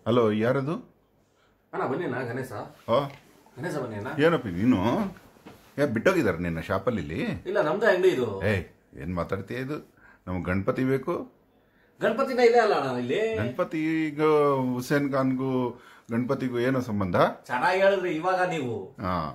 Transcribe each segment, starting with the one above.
Hello ಯಾರದು ಅಣ್ಣ ಬನ್ನಿ ಅಣ್ಣ ಗಣೇಶ ಓ ಗಣೇಶ ಬನ್ನಿ ಅಣ್ಣ ಏನಪ್ಪ ನೀನು ಯಾ ಬಿಟ್ಟೋಗಿದ್ದಾರೆ ನಿನ್ನ ಶಾಪಲ್ಲಿ ಇಲ್ಲಿ ಇಲ್ಲ ನಮ್ದೇ ಅಂಗಡಿ ಇದು ಏಯ್ ಏನು ಮಾತಾಡ್ತೀಯ ಇದು ನಮ್ಗೆ ಗಣಪತಿ ಬೇಕು ಗಣಪತಿನ ಇದೆ ಅಲ್ಲ ಅಣ್ಣ ಇಲ್ಲಿ ಗಣಪತಿಗೂ ಹುಸೇನ್ ಖಾನ್ಗೂ ಗಣಪತಿಗೂ ಏನೋ ಸಂಬಂಧ ಚೆನ್ನಾಗಿ ಹೇಳಿದ್ರಿ ಇವಾಗ ನೀವು ಹಾಂ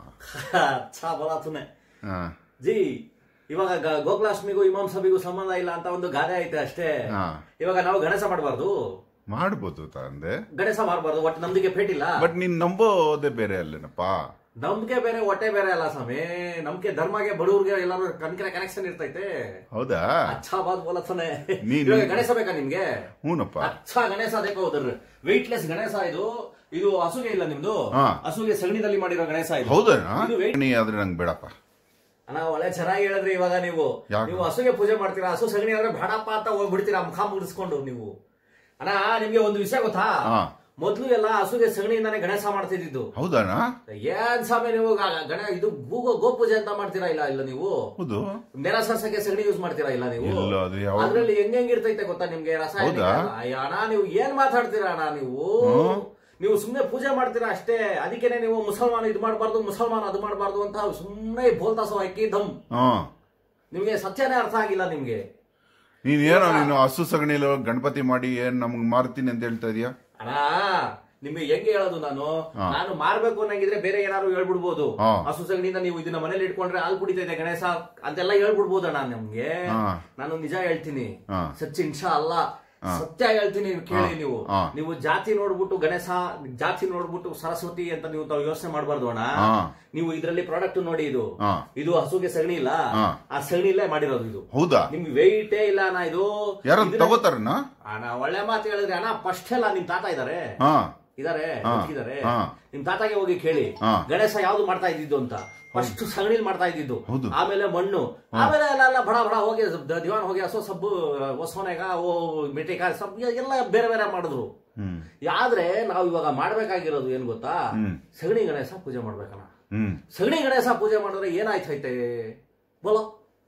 ಛಾ ಬಲಾತುನೆ ಹಾಂ ಜಿ ಇವಾಗ ಗ- ಗೋಕುಲಾಷ್ಟಮಿಗೂ ಇಮಾಮ್ ಸಭಿಗೂ ಸಂಬಂಧ ಇಲ್ಲ ಅಂತ ಒಂದು ಗಾದೆ ಐತೆ ಅಷ್ಟೇ ಹಾ. ಇವಾಗ ನಾವು ಗಣೇಶ ಮಾಡಬಾರ್ದು ಮಾಡ್ಬೋದು ತಂದೆ ಗಣೇಶ ಮಾಡಬಾರ್ದು ಒಟ್ಟು ನಮ್ದಿಗೆ ಪೇಟಿಲ್ಲ ಬಟ್ ನೀನ್ ನಂಬೋದೇ ಬೇರೆ ಅಲ್ಲೇನಪ್ಪ ನಂಬಿಕೆ ಬೇರೆ ಹೊಟ್ಟೆ ಬೇರೆ ಅಲ್ಲ ಸ್ವಾಮಿ ನಂಬಿಕೆ ಧರ್ಮಗೆ ಬಡವ್ರಿಗೆ ಎಲ್ಲರೂ ಕನ್ಕರೆ ಕನೆಕ್ಷನ್ ಇರ್ತೈತೆ ಹೌದಾ ಅಚ್ಚಾ ಬಾದ್ ಬೋಲತ್ಸನೆ ನೀನ್- ಇವಾಗ ಗಣೇಶ ಬೇಕಾ ನಿಮ್ಗೆ ಹೂನಪ್ಪ ಅಚ್ಚಾ ಗಣೇಶ ಅದಕ್ಕೆ ಹೋದ್ರ ವೆಯ್ಟ್ಲೆಸ್ ಗಣೇಶ ಇದು ಇದು ಹಸುಗೆ ಇಲ್ಲ ನಿಮ್ದು ಹಾ. ಹಸುಗೆ ಸಗಣಿದಲ್ಲಿ ಮಾಡಿರೋ ಗಣೇಶ ಇದು ಹೌದಾ ಇದು weight- ನೀ ಆದ್ರೆ ನಂಗೆ ಬೇಡಪ್ಪ ಅಣ್ಣ ಒಳ್ಳೆ ಚೆನ್ನಾಗಿ ಹೇಳಿದ್ರಿ ಇವಾಗ ನೀವು ಯಾಕೆ? ನೀವು ಹಸುಗೆ ಪೂಜೆ ಮಾಡ್ತೀರಾ ಹಸು ಸಗಣಿ ಆದ್ರೆ ಬೇಡಪ್ಪ ಅಂತ ಹೋಗ್ಬಿಡ್ತೀರಾ ಮುಖ ಮುಗಿಸ್ಕೊಂಡು ನೀವು ಅಣ್ಣ ನಿಮ್ಗೆ ಒಂದು ವಿಷಯ ಗೊತ್ತಾ ಹಾ. ಮೊದ್ಲು ಎಲ್ಲ ಹಸುಗೆ ಸಗಣಿಯಿಂದಾನೆ ಗಣೇಶ ಮಾಡ್ತಿದ್ದು ಹೌದಾಣ ಏನ್ ಸ್ವಾಮಿ ನೀವು ಗ- ಗಣ ಇದು ಗೋ ಗೋಪೂಜೆ ಅಂತ ಮಾಡ್ತೀರಾ ಇಲ್ಲ ಇಲ್ಲ ನೀವು ಹೌದು ನೆಲ ಸರ್ಸಕ್ಕೆ ಸಗಣಿ ಯೂಸ್ ಮಾಡ್ತೀರಾ ಇಲ್ಲ ನೀವು ಇಲ್ಲ, ಅದು ಯಾವಾಗ- ಅದ್ರಲ್ಲಿ ಹೆಂಗ್ ಹೆಂಗಿರ್ತೈತೆ ಗೊತ್ತಾ ನಿಮ್ಗೆ ರಾಸಾಯನಿಕ ಹೌದಾ? ಅಯ್ಯ, ಅಣ್ಣ ನೀವು ಏನ್ ಮಾತಾಡ್ತೀರಾ ಅಣ್ಣ ನೀವು ನೀವು ಸುಮ್ನೆ ಪೂಜೆ ಮಾಡ್ತೀರಾ ಅಷ್ಟೇ ಅದಕ್ಕೇನೆ ನೀವು ಮುಸಲ್ಮಾನ ಇದು ಮಾಡಬಾರ್ದು ಮುಸಲ್ಮಾನ ಅದು ಮಾಡಬಾರ್ದು ಅಂತ ಸುಮ್ನೆ ಬೋಲ್ತಾಸೋ ಹಾಕಿ ದಮ್ ಹಾ ನಿಮ್ಗೆ ಸತ್ಯನೇ ಅರ್ಥ ಆಗಿಲ್ಲ ನಿಮ್ಗೆ ನೀನ್ ಏನೋ ನೀನು ಹಸು ಸಗಣಿಲಿ ಗಣಪತಿ ಮಾಡಿ ಏನ್ ನಮ್ಗೆ ಮಾರ್ತೀನಿ ಅಂತ ಹೇಳ್ತಾ ಇದೀಯಾ ಅಣ್ಣ ನಿಮ್ಗೆ ಹೆಂಗೆ ಹೇಳೋದು ನಾನು ನಾನು ಮಾರ್ಬೇಕು ಅನ್ನಂಗಿದ್ರೆ ಬೇರೆ ಏನಾದ್ರು ಹೇಳ್ಬಿಡ್ಬೋದು ಹಾ. ಹಸು ಸಗಣಿಯಿಂದ ನೀವು ಇದನ್ನ ಮನೇಲಿ ಇಟ್ಕೊಂಡ್ರೆ ಹಾಲು ಕುಡಿತೈತೆ ಗಣೇಶ ಅಂತೆಲ್ಲ ಹೇಳ್ಬಿಡ್ಬೋದು ಅಣ್ಣ ನಮ್ಗೆ ಹಾ. ನಾನು ನಿಜ ಹೇಳ್ತೀನಿ ಹಾ. ಸಚ್ಚಿ ಇನ್ಶಾ ಅಲ್ಲ ಸತ್ಯ ಹೇಳ್ತೀನಿ ಕೇಳಿ ನೀವು ಹಾ. ನೀವು ಜಾತಿ ನೋಡ್ಬಿಟ್ಟು ಗಣೇಶ ಜಾತಿ ನೋಡ್ಬಿಟ್ಟು ಸರಸ್ವತಿ ಅಂತ ನೀವು ತಾವು ಯೋಚನೆ ಮಾಡಬಾರ್ದು ಅಣ್ಣ ಹಾ. ನೀವು ಇದರಲ್ಲಿ ಪ್ರಾಡಕ್ಟ್ ನೋಡಿ ಇದು ಹಾ. ಇದು ಹಸುಗೆ ಸಗಣಿ ಇಲ್ಲ ಹಾ. ಆ ಸಗಣಿಲೇ ಮಾಡಿರೋದು ಇದು ಹೌದಾ ನಿಮ್ಗೆ ವೆಯ್ಟೇ ಇಲ್ಲ ಅಣ್ಣ ಇದು ಯಾರು ಇದ್ರಲ್ಲಿ- ತಗೋತಾರನ ಅಣ್ಣ ಒಳ್ಳೆ ಮಾತು ಹೇಳಿದ್ರೆ ಅಣ್ಣ ಫಸ್ಟ್ ಎಲ್ಲ ನಿಮ್ ತಾತ ಇದಾರೆ ಹಾ ಇದಾರೆ ಬದುಕಿದಾರೆ ಹಾ. ನಿಮ್ ತಾತಾಗೆ ಹೋಗಿ ಕೇಳಿ ಹಾ. ಗಣೇಶ ಯಾವ್ದು ಮಾಡ್ತಾ ಇದ್ದಿದ್ದು ಅಂತ ಫಸ್ಟ್ ಸಗಣಿಲ್ ಮಾಡ್ತಾ ಇದ್ದಿದ್ದು ಹೌದು. ಆಮೇಲೆ ಮಣ್ಣು ಆಮೇಲೆ ಎಲ್ಲ ಎಲ್ಲ ಬಡ ಬಡ ಹೋಗಿ ದ- ದಿವಾನ್ ಹೋಗಿ ಹಸು ಸಬ್ಬು ಹೊಸೋನೆಗ ಓ ಮೆಟಿಕ ಸಬ್ ಎಲ್ಲ ಬೇರೆ ಬೇರೆ ಮಾಡಿದ್ರು ಹ್ಮ್ ಆದ್ರೆ ನಾವು ಇವಾಗ ಮಾಡ್ಬೇಕಾಗಿರೋದು ಏನ್ ಗೊತ್ತಾ ಹ್ಮ್. ಸಗಣಿ ಗಣೇಶ ಪೂಜೆ ಮಾಡ್ಬೇಕಣ್ಣ ಹ್ಮ್ ಸಗಣಿ ಗಣೇಶ ಪೂಜೆ ಮಾಡಿದ್ರೆ ಏನಾಯ್ತೈತೆ ಬೋಲೋ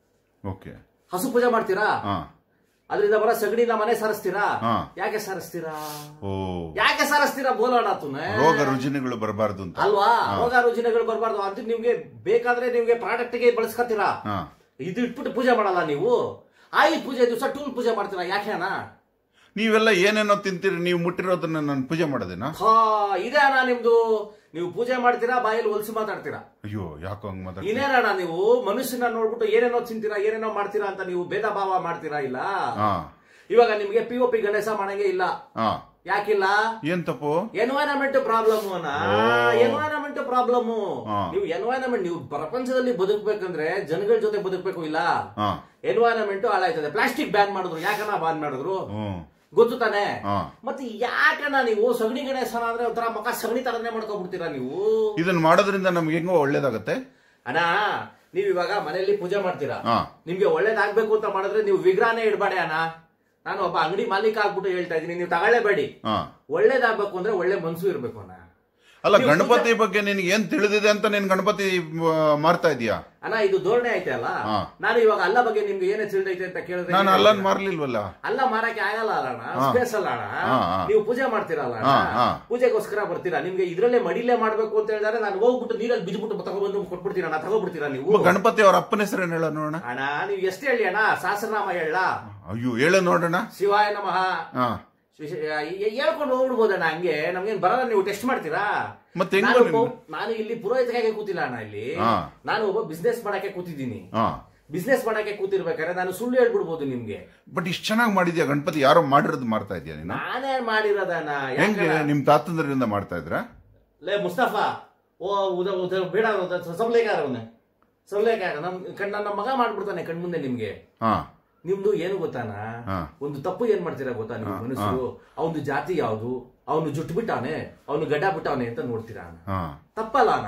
ಓಕೆ ಹಸು ಪೂಜೆ ಮಾಡ್ತೀರಾ ಹಾ ಅದರಿಂದ ಬರೋ ಸಗಣಿನ ಮನೆ ಸಾರಿಸ್ತೀರಾ ಹಾ. ಯಾಕೆ ಸಾರಿಸ್ತೀರಾ ಓ ಯಾಕೆ ಸಾರಿಸ್ತೀರಾ ಬೋಲೋಣ ತುನೆ ರೋಗ ರುಜಿನಗಳು ಬರಬಾರ್ದು ಅಂತ ಅಲ್ವಾ ರೋಗ ರುಜಿನಗಳು ಬರಬಾರ್ದು ಅದು ನಿಮ್ಗೆ ಬೇಕಾದ್ರೆ ನಿಮ್ಗೆ ಪ್ರಾಡಕ್ಟ್ ಗೆ ಬಳಸ್ಕೊತೀರಾ ಹಾ ಇದು ಇಟ್ಬಿಟ್ಟು ಪೂಜೆ ಮಾಡಲ್ಲ ನೀವು ಆಯುಧ ಪೂಜೆ ದಿವಸ ಟೂಲ್ ಪೂಜೆ ಮಾಡ್ತೀರಾ ಯಾಕೆ ಅಣ್ಣ ನೀವೆಲ್ಲ ಏನೇನೋ ತಿಂತೀರಿ ನೀವು ಮುಟ್ಟಿರೋದನ್ನ ನಾನು ಪೂಜೆ ಮಾಡೋದೇನಾ ಹಾ ಇದೆ ಅಣ್ಣ ನಿಮ್ದು ನೀವು ಪೂಜೆ ಮಾಡ್ತೀರಾ ಬಾಯಲ್ಲಿ ಹೊಲ್ಸಿ ಮಾತಾಡ್ತೀರಾ ಅಯ್ಯೋ ಯಾಕೋ ಹಂಗ್ ಮಾತಾಡ್ತೀನಿ ಇನ್ನೇನಣ್ಣ ನೀವು ಮನುಷ್ಯನ ನೋಡ್ಬಿಟ್ಟು ಏನೇನೋ ತಿಂತೀರಾ ಏನೇನೋ ಮಾಡ್ತೀರಾ ಅಂತ ನೀವು ಭೇದ ಭಾವ ಮಾಡ್ತೀರಾ ಇಲ್ಲ ಹಾ ಇವಾಗ ನಿಮ್ಗೆ ಪಿ ಒ ಪಿ ಗಣೇಶ ಮಾಡಂಗೆ ಇಲ್ಲ ಹಾ ಯಾಕಿಲ್ಲ ಏನ್ ತಪ್ಪು ಎನ್ವೈರನ್ಮೆಂಟ್ ಪ್ರಾಬ್ಲಮ್ ಅನ್ನ ಎನ್ವೈರನ್ಮೆಂಟ್ ಪ್ರಾಬ್ಲಮ್ ಹಾ. ನೀವು ಎನ್ವೈರನ್ಮೆಂಟ್ ನೀವು ಪ್ರಪಂಚದಲ್ಲಿ ಬದುಕಬೇಕಂದ್ರೆ ಜನಗಳ ಜೊತೆ ಬದುಕಬೇಕು ಇಲ್ಲ ಹಾ ಎನ್ವೈರನ್ಮೆಂಟ್ ಹಾಳಾಯ್ತದೆ ಪ್ಲಾಸ್ಟಿಕ್ ಬ್ಯಾನ್ ಮಾಡಿದ್ರು ಯಾಕನ್ನ ಬ್ಯಾನ್ ಮಾಡಿದ್ರು ಹ್ಮ್ ಗೊತ್ತು ತಾನೆ ಹಾ ಮತ್ತೆ ಯಾಕನ್ನ ನೀವು ಸಗಣಿ ಗಣೇಶನ ಅಂದ್ರೆ ಒಂಥರ ಮುಖ ಸಗಣಿ ತರನೇ ಮಾಡ್ಕೊಂಡ್ಬಿಡ್ತೀರಾ ನೀವು ಇದನ್ನ ಮಾಡೋದ್ರಿಂದ ನಮ್ಗೆ ಹೆಂಗೋ ಒಳ್ಳೇದಾಗತ್ತೆ ಅಣ್ಣ ನೀವ್ ಇವಾಗ ಮನೆಯಲ್ಲಿ ಪೂಜೆ ಮಾಡ್ತೀರಾ ಹಾ ನಿಮ್ಗೆ ಒಳ್ಳೇದಾಗ್ಬೇಕು ಅಂತ ಮಾಡಿದ್ರೆ ನೀವು ವಿಗ್ರಹನೇ ಇಡಬೇಡಿ ಅಣ್ಣ ನಾನು ಒಬ್ಬ ಅಂಗಡಿ ಮಾಲೀಕ ಆಗ್ಬಿಟ್ಟು ಹೇಳ್ತಾ ಇದೀನಿ ನೀವು ತಗೊಳ್ಳೇಬೇಡಿ ಹಾ ಒಳ್ಳೇದಾಗ್ಬೇಕು ಅಂದ್ರೆ ಒಳ್ಳೆ ಮನ್ಸು ಇರ್ಬೇಕು ಅಣ್ಣ ಅಲ್ಲ ಗಣಪತಿ ಬಗ್ಗೆ ನಿನ್ಗೆ ಏನ್ ತಿಳಿದಿದೆ ಅಂತ ನೀನ್ ಗಣಪತಿ ಆ, ಮಾರ್ತಾ ಇದೀಯಾ ಅಣ್ಣ ಇದು ಧೋರಣೆ ಐತೆ ಅಲ್ಲ ಹಾ. ನಾನು ಇವಾಗ ಅಲ್ಲ ಬಗ್ಗೆ ನಿಮ್ಗೆ ಏನೇ ತಿಳಿದೈತೆ ಅಂತ ಕೇಳಿದ್ರೆ ನಾನು ಏನ್ ಅಲ್ಲನ್ ಹೇಳ್ತೀರಾ? ಮಾರ್ಲಿಲ್ವಲ್ಲ ಅಲ್ಲ ಮಾರಕ್ಕೆ ಆಗಲ್ಲ ಅಲ್ಲ ಅಣ್ಣ ಹಾ. ಸ್ಪೇಸ್ ಅಲ್ಲ ಅಣ್ಣ ಹಾ, ಹಾ. ನೀವು ಪೂಜೆ ಮಾಡ್ತೀರಲ್ಲ ಅಣ್ಣ ಹಾ, ಹಾ. ಪೂಜೆಗೋಸ್ಕರ ಬರ್ತೀರಾ ನಿಮ್ಗೆ ಇದ್ರಲ್ಲೇ ಮಡಿಲೇ ಮಾಡ್ಬೇಕು ಅಂತ ಹೇಳಿದ್ರೆ ನಾನು ಹೋಗ್ಬಿಟ್ಟು ನೀರಲ್ಲಿ ಬಿದ್ಬಿಟ್ಟು ತಗೊಬಂದು ಕೊಟ್ಬಿಡ್ತೀರ ಅಣ್ಣ ತಗೊಬಿಡ್ತೀರಾ ನೀವು ಒಬ್ಬ ಗಣಪತಿ ಅವ್ರ ಅಪ್ಪನ ಹೆಸರೇನು ಹೇಳ ನೋಡೋಣ ಅಣ್ಣ ನೀವು ಎಷ್ಟು ಹೇಳಿ ಅಣ್ಣ ಸಹಸ್ರನಾಮ ಹೇಳ ಅಯ್ಯೋ ಹೇಳ ನೋಡೋಣ ಶಿವಾಯ ನಮಃ ಹಾ ಶಿ- ಶಿ- ಹೇ- ಹೇಳ್ಕೊಂಡು ಹೋಗ್ಬಿಡ್ಬೋದಣ್ಣ ಹಂಗೆ ನಮ್ಗೇನ್ ಬರಲ್ಲ ನೀವು ಟೆಸ್ಟ್ ಮಾಡ್ತೀರಾ ಮತ್ತೆ ಹೆಂಗೋ ನಾನು ನಿಮ್ಗೆ? ಒಬ್ಬ- ನಾನು ಇಲ್ಲಿ ಪುರೋಹಿತಕಾಗೆ ಕೂತಿಲ್ಲ ಅಣ್ಣ ಇಲ್ಲಿ ಹಾ. ನಾನು ಒಬ್ಬ ಬಿಸ್ನೆಸ್ ಮಾಡಕ್ಕೆ ಕೂತಿದ್ದೀನಿ ಹಾ ಬಿಸ್ನೆಸ್ ಮಾಡಕ್ಕೆ ಕೂತಿರ್ಬೇಕಾದ್ರೆ ನಾನು ಸುಳ್ಳು ಹೇಳ್ಬಿಡ್ಬೋದು ನಿಮ್ಗೆ ಬಟ್ ಇಷ್ಟ ಚೆನ್ನಾಗಿ ಮಾಡಿದ್ಯಾ ಗಣಪತಿ ಯಾರೋ ಮಾಡಿರೋದು ಮಾರ್ತಾ ಇದೀಯ ನೀನು ನಾನೇ ಮಾಡಿರೋದನ್ನ ಹೆಂಗೆ ಯಾಕಣ್ಣ? ನಿಮ್ ತಾತಂದ್ರಿಂದ ಮಾಡ್ತಾ ಇದ್ರ ಲೇ ಮುಸ್ತಫಾ ಓ ಉದ ಉದ ಬೇಡ ಸಬ್ಲೇಕಾರ ಅವನೇ ಸಬ್ಲೇಕಾರ ನಮ್ ಕಣ್ ನನ್ನ ಮಗ ಮಾಡ್ಬಿಡ್ತಾನೆ ಕಣ್ಮುಂದೆ ನಿಮ್ಗೆ ಹಾ ನಿಮ್ದು ಏನು ಗೊತ್ತಾನ ಹಾ. ಒಂದು ತಪ್ಪು ಏನ್ ಮಾಡ್ತೀರಾ ಗೊತ್ತಾ ನೀವು ಮನುಷ್ಯರು ಅವನು ಜಾತಿ ಯಾವುದು ಅವನು ಜುಟ್ಟು ಬಿಟ್ಟಾನೆ ಅವನು ಗಡ್ಡ ಬಿಟ್ಟಾನೆ ಅಂತ ನೋಡ್ತೀರಾ ಹಾ ತಪ್ಪಲ್ಲನ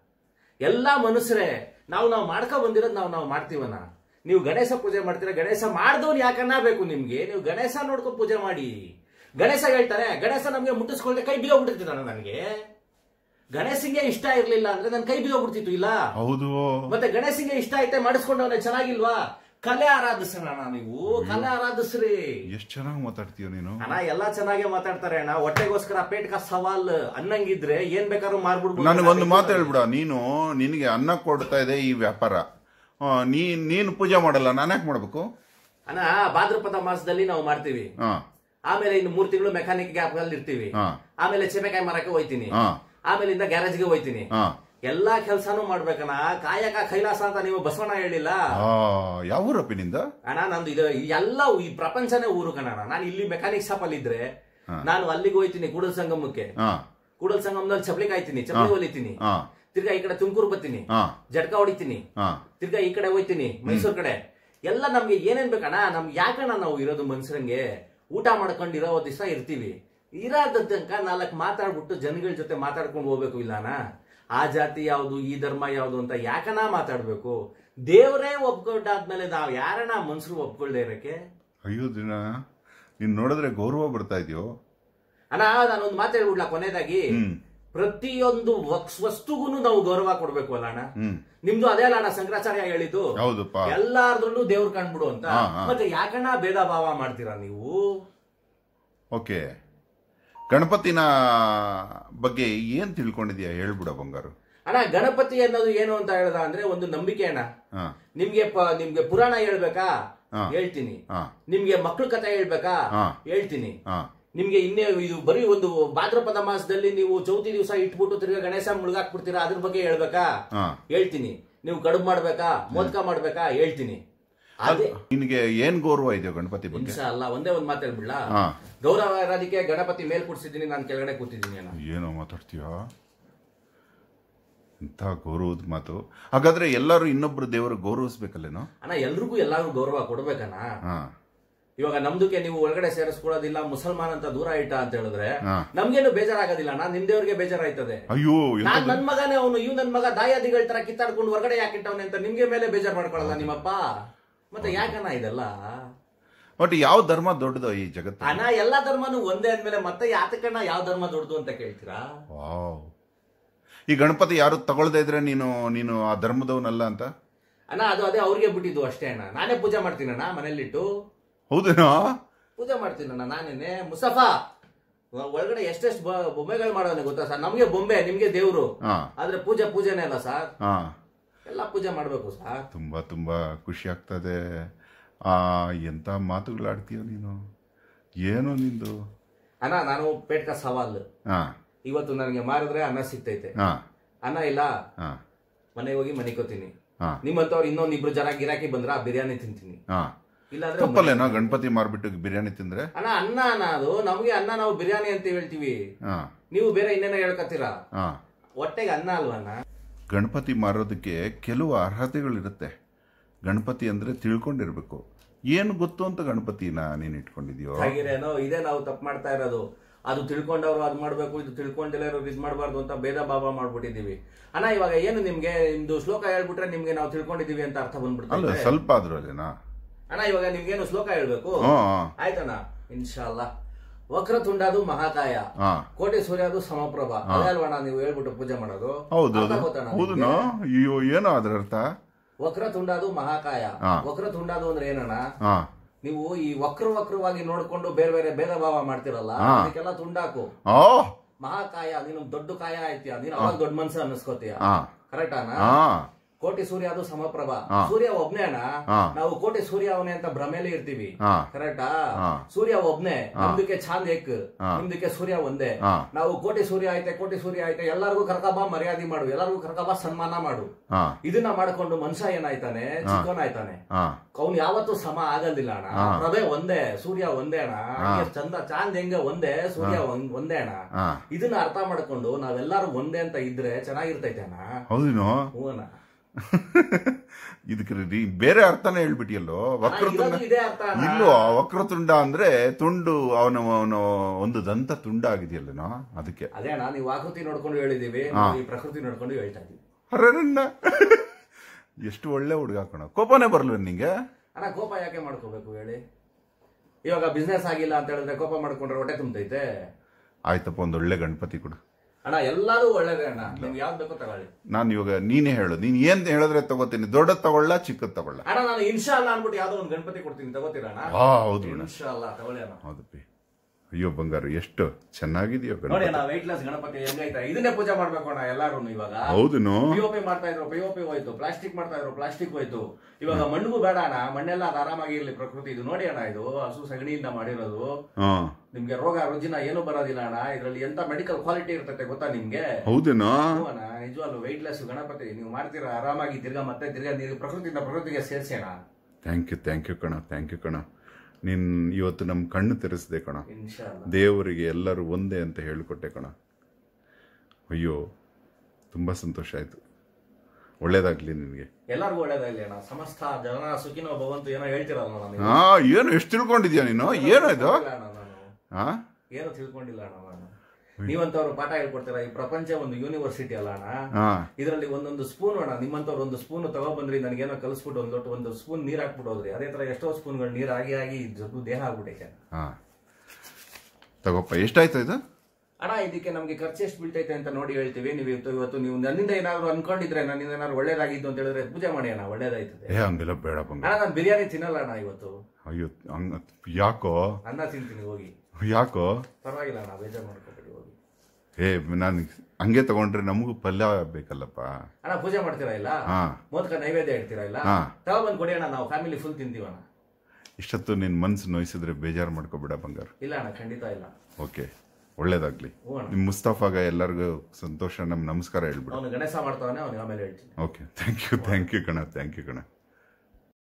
ಎಲ್ಲಾ ಮನುಷ್ಯರೇ ನಾವು ನಾವು ಮಾಡ್ಕೊ ಬಂದಿರೋದು ನಾವು ನಾವು ಮಾಡ್ತೀವನ ನೀವು ಗಣೇಶ ಪೂಜೆ ಮಾಡ್ತೀರಾ ಗಣೇಶ ಮಾಡ್ದವ್ನು ಯಾಕನ್ನ ಬೇಕು ನಿಮ್ಗೆ ನೀವು ಗಣೇಶ ನೋಡ್ಕೊಂಡು ಪೂಜೆ ಮಾಡಿ ಗಣೇಶ ಹೇಳ್ತಾನೆ ಗಣೇಶ ನಮ್ಗೆ ಮುಟ್ಟಿಸ್ಕೊಳ್ದೆ ಕೈ ಬಿಗೋಗ್ಬಿಟ್ಟಿರ್ತಾನ ನನಗೆ ಗಣೇಶಂಗೆ ಇಷ್ಟ ಇರ್ಲಿಲ್ಲ ಅಂದ್ರೆ ನನ್ ಕೈ ಬಿಗೋಗ್ಬಿಡ್ತಿತ್ತು ಇಲ್ಲ ಹೌದು ಮತ್ತೆ ಗಣೇಶಂಗೆ ಇಷ್ಟ ಐತೆ ಮಾಡಿಸ್ಕೊಂಡವನೆ ಚೆನ್ನಾಗಿಲ್ವಾ ಕಲೆ ಆರಾಧಿಸೋಣ ಅಣ್ಣ ನೀವು ಕಲೆ ಆರಾಧಿಸ್ರಿ ಎಷ್ಟ್ ಚೆನ್ನಾಗಿ ಮಾತಾಡ್ತೀಯ ನೀನು ಅಣ್ಣ ಎಲ್ಲಾ ಚೆನ್ನಾಗೇ ಮಾತಾಡ್ತಾರೆ ಅಣ್ಣ ಹೊಟ್ಟೆಗೋಸ್ಕರ ಪೇಟ್ಕ ಸವಾಲ್ ಅನ್ನಂಗಿದ್ರೆ ಏನ್ ಬೇಕಾದ್ರೂ ಮಾರ್ಬಿಡ್ಬೋದು ನನಗೊಂದು ಮಾತು ಹೇಳ್ಬಿಡ ನೀನು ನಿನಗೆ ಅನ್ನ ಕೊಡ್ತಾ ಇದೆ ಈ ವ್ಯಾಪಾರ ಆ, ನೀ ನೀನು ಪೂಜೆ ಮಾಡಲ್ಲ ನಾನು ಯಾಕೆ ಮಾಡ್ಬೇಕು ಅಣ್ಣ ಭಾದ್ರಪದ ಮಾಸದಲ್ಲಿ ನಾವು ಮಾಡ್ತೀವಿ ಹಾ ಆಮೇಲೆ ಇನ್ನು ಮೂರ್ ತಿಂಗಳು ಮೆಕ್ಯಾನಿಕ್ ಗ್ಯಾಪ್ ಅಲ್ಲಿ ಇರ್ತೀವಿ ಹಾ ಆಮೇಲೆ ಚೆಮೆಕಾಯಿ ಮರಕ್ಕೆ ಹೋಯ್ತೀನಿ ಹಾ ಆಮೇಲಿಂದ ಗ್ಯಾರೇಜ್ಗೆ ಹೋಯ್ತೀನಿ ಹಾ ಎಲ್ಲಾ ಕೆಲ್ಸಾನು ಮಾಡ್ಬೇಕಣ್ಣ ಕಾಯಕ ಕೈಲಾಸ ಅಂತ ನೀವು ಬಸವಣ್ಣ ಹೇಳಿಲ್ಲ ಆ, ಯಾವ ಊರಪ್ಪ ನಿಂದ ಅಣ್ಣ ನಂದು ಇದು ಎಲ್ಲ ಈ ಪ್ರಪಂಚನೇ ಊರು ಕಣ ನಾನು ಇಲ್ಲಿ ಮೆಕ್ಯಾನಿಕ್ ಶಾಪ್ ಅಲ್ಲಿ ಇದ್ರೆ ನಾನು ಅಲ್ಲಿಗೆ ಹೋಯ್ತೀನಿ ಕೂಡಲ್ ಸಂಗಮಕ್ಕೆ ಹಾ ಕೂಡಲ್ ಸಂಗಮದಲ್ಲಿ ಚಪ್ಲಿ ಕಾಯ್ತೀನಿ ಚಪ್ಲಿ ಹೊಲಿತೀನಿ ಹಾ ತಿರ್ಗಾ ಈ ಕಡೆ ತುಮಕೂರು ಬರ್ತೀನಿ ಹಾ ಜಟ್ಕ ಹೊಡಿತೀನಿ ಹಾ ತಿರ್ಗಾ ಈ ಕಡೆ ಹೋಯ್ತೀನಿ ಮೈಸೂರ್ ಕಡೆ ಎಲ್ಲ ನಮ್ಗೆ ಏನೇನ್ ಬೇಕಣ್ಣ ನಮ್ಗೆ ಯಾಕಣ್ಣ ನಾವು ಇರೋದು ಮನುಷ್ಯರಂಗೆ ಊಟ ಮಾಡ್ಕೊಂಡು ಇರೋ ದಿವಸ ಇರ್ತೀವಿ ಇರೋದ ತನಕ ನಾಲ್ಕು ಮಾತಾಡ್ಬಿಟ್ಟು ಜನಗಳ ಜೊತೆ ಮಾತಾಡ್ಕೊಂಡು ಹೋಗ್ಬೇಕು ಇಲ್ಲಣ್ಣ ಆ ಜಾತಿ ಯಾವುದು ಈ ಧರ್ಮ ಯಾವುದು ಅಂತ ಯಾಕಣ್ಣ ಮಾತಾಡ್ಬೇಕು ದೇವರೇ ಒಪ್ಕೊಂಡಾದ್ಮೇಲೆ ನಾವ್ ಯಾರಣ್ಣ ಮನುಷ್ಯರು ಒಪ್ಕೊಳ್ದೆ ಇರಕ್ಕೆ ಅಯ್ಯೋ ದಿನ ನೀನ್ ನೋಡಿದ್ರೆ ಗೌರವ ಬರ್ತಾ ಇದೆಯೋ ಅಣ್ಣ ನಾನೊಂದು ಮಾತು ಹೇಳ್ಬಿಡ್ಲಾ ಕೊನೆಯದಾಗಿ ಹ್ಮ್ ಪ್ರತಿಯೊಂದು ವಕ್ಸ್ ವಸ್ತುಗೂ ನಾವು ಗೌರವ ಕೊಡ್ಬೇಕು ಅಲ್ಲ ಅಣ್ಣ ಹ್ಮ್ ನಿಮ್ದು ಅದೇ ಅಲ್ಲ ಅಣ್ಣ ಶಂಕರಾಚಾರ್ಯ ಹೇಳಿದ್ದು ಹೌದಪ್ಪ ಎಲ್ಲಾರ್ದ್ರಲ್ಲೂ ದೇವ್ರು ಕಾಣ್ಬಿಡು ಅಂತ ಹಾ, ಹಾ. ಮತ್ತೆ ಯಾಕಣ್ಣ ಭೇದ ಭಾವ ಮಾಡ್ತೀರಾ ನೀವು ಓಕೆ ಗಣಪತಿನ ಬಗ್ಗೆ ಏನ್ ತಿಳ್ಕೊಂಡಿದ್ಯಾ ಹೇಳ್ಬಿಡ ಬಂಗಾರು ಅಣ್ಣ ಗಣಪತಿ ಅನ್ನೋದು ಏನು ಅಂತ ಹೇಳ್ದ ಅಂದ್ರೆ ಒಂದು ನಂಬಿಕೆ ಅಣ್ಣ ಹಾ ನಿಮ್ಗೆ ಪ- ನಿಮ್ಗೆ ಪುರಾಣ ಹೇಳ್ಬೇಕಾ ಹಾ. ಹೇಳ್ತೀನಿ ಹಾ ನಿಮ್ಗೆ ಮಕ್ಳ ಕಥೆ ಹೇಳ್ಬೇಕಾ ಹಾ. ಹೇಳ್ತೀನಿ ಹಾ ನಿಮ್ಗೆ ಇನ್ನೇ ಇದು ಬರೀ ಒಂದು ಭಾದ್ರಪದ ಮಾಸದಲ್ಲಿ ನೀವು ಚೌತಿ ದಿವಸ ಇಟ್ಬಿಟ್ಟು ತಿರ್ಗಾ ಗಣೇಶ ಮುಳುಗಾಕ್ಬಿಡ್ತೀರಾ ಅದ್ರ ಬಗ್ಗೆ ಹೇಳ್ಬೇಕಾ ಹಾ ಹೇಳ್ತೀನಿ ನೀವು ಕಡುಬು ಮಾಡ್ಬೇಕಾ ಮೋದಕ ಮಾಡ್ಬೇಕಾ ಹೇಳ್ತೀನಿ ಅದೇ ನಿನಗೆ ಏನ್ ಗೌರವ ಇದೆಯೋ ಗಣಪತಿ ಬಗ್ಗೆ ಇನ್ಶಾ ಅಲ್ಲ ಒಂದೇ ಒಂದ್ ಮಾತು ಹೇಳ್ಬಿಡ್ಲಾ ಹಾ ಗೌರವ ಇರೋದಕ್ಕೆ ಗಣಪತಿ ಮೇಲ್ ಕೂಡ್ಸಿದ್ದೀನಿ ನಾನು ಕೆಳಗಡೆ ಕೂತಿದ್ದೀನಿ ಅಣ್ಣ ಏನೋ ಮಾತಾಡ್ತೀಯ ಇಂಥ ಗೌರವದ ಮಾತು ಹಾಗಾದ್ರೆ ಎಲ್ಲರೂ ಇನ್ನೊಬ್ರು ದೇವರು ಗೌರವಿಸ್ಬೇಕಲ್ಲೇನೋ ಅಣ್ಣ ಎಲ್ರಿಗೂ ಎಲ್ಲಾರು ಗೌರವ ಕೊಡ್ಬೇಕಣ್ಣ ಹಾ ಇವಾಗ ನಮ್ದಕ್ಕೆ ನೀವು ಒಳಗಡೆ ಸೇರಿಸ್ಕೊಳ್ಳೋದಿಲ್ಲ ಮುಸಲ್ಮಾನ್ ಅಂತ ದೂರ ಇಟ್ಟ ಅಂತ ಹೇಳಿದ್ರೆ ಹಾ. ನಮ್ಗೇನು ಬೇಜಾರಾಗೋದಿಲ್ಲ ಅಣ್ಣ ನಿಮ್ ದೇವ್ರಿಗೆ ಬೇಜಾರಾಯ್ತದೆ ಅಯ್ಯೋ ಎಂತ ನಾನ್ ನನ್ ಮಗನೇ ಅವನು ಇವ್ ನನ್ ಮಗ ದಾಯಾದಿಗಳ ತರ ಕಿತ್ತಾಡ್ಕೊಂಡು ಹೊರಗಡೆ ಯಾಕಿಟ್ಟವನೆ ಅಂತ ನಿಮ್ಗೆ ಮೇಲೆ ಬೇಜಾರ್ ಮಾಡ್ಕೊಳ್ಳಲ್ಲ ನಿಮ್ಮಪ್ಪ ಮತ್ತೆ ಯಾಕಣ್ಣ ಇದೆಲ್ಲ ಬಟ್ ಯಾವ ಧರ್ಮ ದೊಡ್ಡದು ಈ ಜಗತ್ತು ಅಣ್ಣ ಎಲ್ಲಾ ಧರ್ಮನು ಒಂದೇ ಅಂದ್ಮೇಲೆ ಮತ್ತೆ ಯಾತಕಣ್ಣ ಯಾವ ಧರ್ಮ ದೊಡ್ಡದು ಅಂತ ಕೇಳ್ತೀರಾ ವಾವ್ ಈ ಗಣಪತಿ ಯಾರು ತಗೊಳ್ದೇ ಇದ್ರೆ ನೀನು ನೀನು ಆ ಧರ್ಮದವನಲ್ಲ ಅಂತ ಅಣ್ಣ ಅದು ಅದೇ ಅವ್ರಿಗೆ ಬಿಟ್ಟಿದ್ದು ಅಷ್ಟೇ ಅಣ್ಣ ನಾನೇ ಪೂಜೆ ಮಾಡ್ತೀನಣ್ಣ ಮನೇಲಿಟ್ಟು ಹೌದೇನೋ ಪೂಜೆ ಮಾಡ್ತೀನಣ್ಣ ನಾನೇನೆ ಮುಸಫಾ ಒಳಗಡೆ ಎಷ್ಟೆಷ್ಟು ಬ- ಬೊಂಬೆಗಳು ಮಾಡೋನೆ ಗೊತ್ತಾ ಸರ್ ನಮ್ಗೆ ಬೊಂಬೆ ನಿಮ್ಗೆ ದೇವ್ರು ಹಾ ಆದ್ರೆ ಪೂಜೆ ಪೂಜೆನೇ ಅಲ್ಲ ಸರ್ ಹಾ ಎಲ್ಲ ಪೂಜೆ ಮಾಡ್ಬೇಕು ಸರ್ ತುಂಬಾ ತುಂಬಾ ಖುಷಿ ಆಗ್ತದೆ ಆ ಎಂತ ಮಾತುಗಳಾಡ್ತೀಯ ನೀನು ಏನೋ ನಿಂದು ಅಣ್ಣ ನಾನು ಪೇಟ್ಕ ಸವಾಲ್ ಹಾ ಇವತ್ತು ನನಗೆ ಮಾರಿದ್ರೆ ಅನ್ನ ಸಿಗ್ತೈತೆ ಹಾ ಅನ್ನ ಇಲ್ಲ ಹಾ ಮನೆಗೆ ಹೋಗಿ ಮನಿಕೋತೀನಿ ಹಾ ನಿಮ್ಮಂತವ್ರು ಇನ್ನೊಂದ್ ಇಬ್ರು ಜನ ಗಿರಾಕಿ ಬಂದ್ರ ಆ ಬಿರಿಯಾನಿ ತಿಂತೀನಿ ಹಾ ಇಲ್ಲಾಂದ್ರೆ ತಪ್ಪಲ್ಲೇನೋ ಗಣಪತಿ ಮಾರ್ಬಿಟ್ಟು ಬಿರಿಯಾನಿ ತಿಂದ್ರೆ ಅಣ್ಣ ಅನ್ನ ಅನ್ನ ಅದು ನಮ್ಗೆ ಅನ್ನ ನಾವು ಬಿರಿಯಾನಿ ಅಂತ ಹೇಳ್ತೀವಿ ಹಾ ನೀವು ಬೇರೆ ಇನ್ನೇನೋ ಹೇಳ್ಕತ್ತೀರಾ ಹಾ ಹೊಟ್ಟೆಗೆ ಅನ್ನ ಅಲ್ವಾ ಅಣ್ಣ ಗಣಪತಿ ಮಾರೋದಕ್ಕೆ ಕೆಲವು ಅರ್ಹತೆಗಳಿರುತ್ತೆ ಗಣಪತಿ ಅಂದ್ರೆ ತಿಳ್ಕೊಂಡಿರ್ಬೇಕು ಏನು ಗೊತ್ತು ಅಂತ ಗಣಪತಿನ ನೀನು ಇಟ್ಕೊಂಡಿದ್ಯೋ ಹಾಗಿರೇನೋ ಇದೇ ನಾವು ತಪ್ಪು ಮಾಡ್ತಾ ಇರೋದು ಅದು ತಿಳ್ಕೊಂಡವ್ರು ಅದು ಮಾಡ್ಬೇಕು ಇದು ತಿಳ್ಕೊಂಡಿಲ್ಲ ಇರೋರು ಇದು ಮಾಡಬಾರ್ದು ಅಂತ ಭೇದ ಭಾವ ಮಾಡ್ಬಿಟ್ಟಿದೀವಿ ಅಣ್ಣ ಇವಾಗ ಏನು ನಿಮ್ಗೆ ನಿಮ್ದು ಶ್ಲೋಕ ಹೇಳ್ಬಿಟ್ರೆ ನಿಮ್ಗೆ ನಾವು ತಿಳ್ಕೊಂಡಿದೀವಿ ಅಂತ ಅರ್ಥ ಅಲ್ಲ ಬಂದ್ಬಿಡ್ತದೆ ಸ್ವಲ್ಪ ಆದ್ರೂ ಅಲ್ಲೇನಾ ಅಣ್ಣ ಇವಾಗ ನಿಮ್ಗೇನು ಶ್ಲೋಕ ಹೇಳ್ಬೇಕು ಹಾ ಆಯ್ತಣ್ಣ ಇನ್ಶಾಲ್ಲ ವಕ್ರತುಂಡದು ಮಹಾಕಾಯ ಹಾ ಕೋಟೆ ಸೂರ್ಯದು ಸಮಪ್ರಭ ಅದೇ ಅಲ್ವಣ್ಣ ನೀವು ಹೇಳ್ಬಿಟ್ಟು ಪೂಜೆ ಮಾಡೋದು ಹೌದು ಅರ್ಥ ಹೌದು ಗೊತ್ತಣ್ಣ ಹೌದನೋ ಅಯ್ಯೋ ಏನೋ ಅದ್ರ ಅರ್ಥ ವಕ್ರತುಂಡದು ಮಹಾಕಾಯ ಹಾ. ವಕ್ರತುಂಡದು ಅಂದ್ರೆ ಏನಣ್ಣ ಹಾ ನೀವು ಈ ವಕ್ರ ವಕ್ರವಾಗಿ ನೋಡ್ಕೊಂಡು ಬೇರೆ ಬೇರೆ ಭೇದ ಭಾವ ಮಾಡ್ತಿರಲ್ಲ ಹಾ. ಅದಕ್ಕೆಲ್ಲ ತುಂಡಾಕು ಓ ಮಹಾಕಾಯ ನೀನು ದೊಡ್ಡ ಕಾಯ ಐತಿಯ ನೀನು ಅವಾಗ ದೊಡ್ಡ ಮನ್ಸ ಅನ್ನಿಸ್ಕೋತೀಯ ಹಾ ಕರೆಕ್ಟ್ ಅಣ್ಣ ಹಾ ಕೋಟಿ ಸೂರ್ಯ ಅದು ಸಮಪ್ರಭ ಹಾ. ಸೂರ್ಯ ಒಬ್ನೇ ಅಣ್ಣ ಹಾ. ನಾವು ಕೋಟಿ ಸೂರ್ಯ ಅವನೇ ಅಂತ ಭ್ರಮೆಲೆ ಇರ್ತೀವಿ ಹಾ ಕರೆಕ್ಟಾ ಹಾ. ಸೂರ್ಯ ಒಬ್ನೇ ನಮ್ದಕ್ಕೆ ಚಾಂದ್ ಏಕ್ ಹಾ. ನಿಮ್ದಕ್ಕೆ ಸೂರ್ಯ ಒಂದೇ ಹಾ. ನಾವು ಕೋಟಿ ಸೂರ್ಯ ಐತೆ ಕೋಟಿ ಸೂರ್ಯ ಐತೆ ಎಲ್ಲರಿಗೂ ಕರ್ಕಬಾ ಮರ್ಯಾದೆ ಮಾಡು ಎಲ್ಲರಿಗೂ ಕರ್ಕಬಾ ಸನ್ಮಾನ ಮಾಡು ಹಾ ಇದನ್ನ ಮಾಡ್ಕೊಂಡು ಮನುಷ್ಯ ಏನಾಯ್ತಾನೆ ಚಿಕ್ಕವನಾಯ್ತಾನೆ ಹಾ ಅವ್ನು ಯಾವತ್ತೂ ಸಮ ಆಗದಿಲ್ಲ ಅಣ್ಣ ಹಾ. ಪ್ರಭೆ ಒಂದೇ ಸೂರ್ಯ ಒಂದೇ ಅಣ್ಣ ಹಾ. ಹಂಗೆ ಚಂದ ಚಾಂದ್ ಹೆಂಗೆ ಒಂದೇ ಸೂರ್ಯ ಒಂದ್- ಒಂದೇ ಅಣ್ಣ ಹಾ ಇದನ್ನ ಅರ್ಥ ಮಾಡ್ಕೊಂಡು ನಾವೆಲ್ಲರೂ ಒಂದೇ ಅಂತ ಇದ್ರೆ ಚೆನ್ನಾಗಿರ್ತೈತೆ ಅಣ್ಣ ಹೌದೇನೋ ಹ್ಞೂ ಅಣ್ಣ ಇದಕ್ಕೆ ರೀ- ಬೇರೆ ಅರ್ಥನೇ ಹೇಳ್ಬಿಟ್ಟಿಯಲ್ಲೋ ವಕ್ರತುಂಡ ಇರೋದು ಇದೇ ಅರ್ಥ ಅಣ್ಣ. ಇಲ್ಲೋ ವಕ್ರತುಂಡ ಅಂದ್ರೆ ತುಂಡು ಅವನ ಅವನ ಒಂದು ದಂತ ತುಂಡ ಆಗಿದೆಯಲ್ಲನೋ ಅದಕ್ಕೆ ಅದೇ ಅಣ್ಣ ನೀವು ಆಕೃತಿ ನೋಡ್ಕೊಂಡು ಹೇಳಿದೀವಿ ನಾವು ಈ ಪ್ರಕೃತಿ ನೋಡ್ಕೊಂಡು ಹೇಳ್ತಾ ಇದೀವಿ ಅರರನ್ನ ಎಷ್ಟು ಒಳ್ಳೆ ಹುಡುಗ ಕಣ ಕೋಪನೇ ಬರ್ಲ್ವ ನಿಂಗೆ ಅಣ್ಣ ಕೋಪ ಯಾಕೆ ಮಾಡ್ಕೋಬೇಕು ಹೇಳಿ ಇವಾಗ ಬಿಸ್ನೆಸ್ ಆಗಿಲ್ಲ ಅಂತ ಹೇಳಿದ್ರೆ ಕೋಪ ಮಾಡ್ಕೊಂಡ್ರೆ ಹೊಟ್ಟೆ ತುಂಬತೈತೆ ಆಯ್ತಪ್ಪ ಒಂದು ಒಳ್ಳೆ ಗಣಪತಿ ಕೊಡು ಅಣ್ಣ ಎಲ್ಲರೂ ಒಳ್ಳೇದೇ ಅಣ್ಣ ನಿಮ್ಗೆ ಯಾವ್ದು ಬೇಕೋ ತಗೊಳ್ಳಿ ನಾನು ಇವಾಗ ನೀನೇ ಹೇಳು ನೀನು ಏನ್ ಹೇಳಿದ್ರೆ ತಗೋತೀನಿ ದೊಡ್ಡದ್ ತಗೊಳ್ಳ ಚಿಕ್ಕದ್ ತಗೊಳ್ಳ ಅಣ್ಣ ನಾನು ಇನ್ಶಾ ಅಲ್ಲ ಅನ್ಬಿಟ್ಟು ಯಾವ್ದೋ ಒಂದು ಗಣಪತಿ ಕೊಡ್ತೀನಿ ತಗೋತೀರಾ ಅಣ್ಣ ಆ ಹೌದು ಅಣ್ಣ ಇನ್ಶಾ ಅಲ್ಲ ತಗೊಳ್ಳಿ ಅಣ್ಣ ಹೌದಪ್ಪಿ ಅಯ್ಯೋ ಬಂಗಾರು ಎಷ್ಟು ಚೆನ್ನಾಗಿದೆಯೋ ನೋಡಿ ಗಣಪತಿ ಅಣ್ಣ ವೆಯ್ಟ್ ಲೆಸ್ ಗಣಪತಿ ಹೆಂಗೈತೆ ಇದನ್ನೇ ಪೂಜೆ ಮಾಡ್ಬೇಕು ಅಣ್ಣ ಎಲ್ಲಾರು ಇವಾಗ ಹೌದೇನೋ ಪಿಒಪಿ ಮಾಡ್ತಾ ಇದ್ರು ಪಿಒಪಿ ಹೋಯ್ತು ಪ್ಲಾಸ್ಟಿಕ್ ಮಾಡ್ತಾ ಇದ್ರು ಪ್ಲಾಸ್ಟಿಕ್ ಹೋಯ್ತು ಇವಾಗ ಮಣ್ಣಿಗೂ ಬೇಡ ಅಣ್ಣ ಮಣ್ಣೆಲ್ಲ ಅದು ಆರಾಮಾಗಿ ಇರ್ಲಿ ಪ್ರಕೃತಿ ಇದು ನೋಡಿ ಅಣ್ಣ ಇದು ಹಸು ಸಗಣಿಯಿಂದ ಮಾಡಿರೋದು ಹಾ ನಿಮ್ಗೆ ರೋಗ ರುಜಿನ ಏನು ಬರೋದಿಲ್ಲ ಅಣ್ಣ ಇದ್ರಲ್ಲಿ ಎಂತ ಮೆಡಿಕಲ್ ಕ್ವಾಲಿಟಿ ಇರ್ತೈತೆ ಗೊತ್ತಾ ನಿಮ್ಗೆ ಹೌದೇನೋ ಹ್ಞೂ ಅಣ್ಣ ನಿಜವಾಗ್ಲು ವೆಯ್ಟ್ ಲೆಸ್ ಗಣಪತಿ ನೀವು ಮಾಡ್ತೀರಾ ಆರಾಮಾಗಿ ತಿರ್ಗಾ ಮತ್ತೆ ತಿರ್ಗಾ ನೀವು ಪ್ರಕೃತಿಯಿಂದ ಪ್ರಕೃತಿಗೆ ಸೇರ್ಸಿ ಅಣ್ಣ ಥ್ಯಾಂಕ್ ಯು ಥ್ಯಾಂಕ್ ಯು ಕಣ ಥ್ಯಾಂಕ್ ಯು ಕಣ ನೀನ್ ಇವತ್ತು ನಮ್ಮ ಕಣ್ಣು ತೆರೆಸಿದೆ ಕಣ ಇನ್ಶಾ ಅಲ್ಲ ದೇವರಿಗೆ ಎಲ್ಲರೂ ಒಂದೇ ಅಂತ ಹೇಳಿಕೊಟ್ಟೆ ಕಣ ಅಯ್ಯೋ ತುಂಬ ಸಂತೋಷ ಆಯಿತು ಒಳ್ಳೇದಾಗ್ಲಿ ನಿನಗೆ ಎಲ್ಲರಿಗೂ ಒಳ್ಳೇದಾಗ್ಲಿ ಅಣ್ಣ ಸಮಸ್ತ ಜನ ಸುಖಿನೋ ಭವಂತು ಏನೋ ಹೇಳ್ತಿರಲ್ಲ ನಾನು ಹಾ ಏನು ಎಷ್ಟು ತಿಳ್ಕೊಂಡಿದ್ಯಾ ನೀನು ಏನು ಇದು ಇಲ್ಲ ಅಣ್ಣ ನಾನು ಹಾ ಏನು ತಿಳ್ಕೊಂಡಿಲ್ಲ ಅಣ್ಣ ನಾನು ನೀವಂತವ್ರು ಪಾಠ ಹೇಳ್ಕೊಡ್ತೀರಾ ಈ ಪ್ರಪಂಚ ಒಂದು ಯೂನಿವರ್ಸಿಟಿ ಅಲ್ಲ ಅಣ್ಣ ಹಾ ಇದರಲ್ಲಿ ಒಂದೊಂದು ಸ್ಪೂನ್ ಅಣ್ಣ ನಿಮ್ಮಂತವ್ರು ಒಂದು ಸ್ಪೂನ್ ತಗೊಬಂದ್ರಿ ನನಗೇನೋ ಕಲಿಸ್ಬಿಟ್ಟು ಒಂದು ಲೋಟ ಒಂದು ಸ್ಪೂನ್ ನೀರ್ ಹಾಕ್ಬಿಟ್ಟು ಹೋದ್ರಿ ಅದೇ ತರ ಎಷ್ಟೋ ಸ್ಪೂನ್ಗಳು ನೀರ್ ಆಗಿ ಆಗಿ ಜೊತೆ ದೇಹ ಆಗ್ಬಿಟ್ಟೈತೆ ಹಾ ತಗೋಪ್ಪ ಎಷ್ಟಾಯ್ತು ಇದು ಅಣ್ಣ ಇದಕ್ಕೆ ನಮ್ಗೆ ಖರ್ಚು ಎಷ್ಟು ಬೀಳ್ತೈತೆ ಅಂತ ನೋಡಿ ಹೇಳ್ತೀವಿ ನೀವು ಇವತ್ತು ಇವತ್ತು ನೀವು ನನ್ನಿಂದ ಏನಾದ್ರು ಅನ್ಕೊಂಡಿದ್ರೆ ನನ್ನಿಂದ ಏನಾದ್ರು ಒಳ್ಳೇದಾಗಿದ್ದು ಅಂತ ಹೇಳಿದ್ರೆ ಪೂಜೆ ಮಾಡಿ ಅಣ್ಣ ಒಳ್ಳೇದಾಯ್ತದೆ ಏ ಹಂಗೆಲ್ಲ ಬೇಡ ಬಂಗ ಅಣ್ಣ ನಾನು ಬಿರಿಯಾನಿ ತಿನ್ನಲ್ಲ ಅಣ್ಣ ಇವತ್ತು ಅಯ್ಯೋ ಹಂಗ ಯಾಕೋ ಅನ್ನ ತಿಂತೀನಿ ಹೋಗಿ ಯಾಕೋ ಪರವಾಗಿಲ್ಲ ಅಣ್ಣ ಬೇಜಾರು ಮಾಡ್ಕೊಬೇಡಿ ಹೋಗಿ ಏ ನಾನು ಹಂಗೆ ತಗೊಂಡ್ರೆ ನಮಗೂ ಪಲ್ಯ ಬೇಕಲ್ಲಪ್ಪ ಅಣ್ಣ ಪೂಜೆ ಮಾಡ್ತೀರಾ ಇಲ್ಲ ಹಾ ಮೋದಕ ನೈವೇದ್ಯ ಇಡ್ತೀರಾ ಇಲ್ಲ ಹಾ. ತಗೊಬಂದ್ ಕೊಡಿ ಅಣ್ಣ ನಾವು ಫ್ಯಾಮಿಲಿ ಫುಲ್ ತಿಂತೀವಣ್ಣ ಇಷ್ಟೊತ್ತು ನಿನ್ನ ಮನ್ಸು ನೋಯಿಸಿದ್ರೆ ಬೇಜಾರು ಮಾಡ್ಕೋಬೇಡ ಬಂಗಾರ ಇಲ್ಲ ಅಣ್ಣ ಖಂಡಿತ ಇಲ್ಲ ಓಕೆ ಒಳ್ಳೇದಾಗ್ಲಿ ಹ್ಞೂ ಅಣ್ಣ ನಿಮ್ಮ ಮುಸ್ತಾಫಾಗ ಎಲ್ಲರಿಗೂ ಸಂತೋಷ ನಮ್ಮ ನಮಸ್ಕಾರ ಹೇಳ್ಬಿಡು ಅವನು ಗಣೇಶ ಮಾಡ್ತಾವನೆ ಅವ್ನಿಗೆ ಆಮೇಲೆ ಹೇಳ್ತೀನಿ okay thank you thank you ಕಣ ಥ್ಯಾಂಕ್ ಯು ಕಣ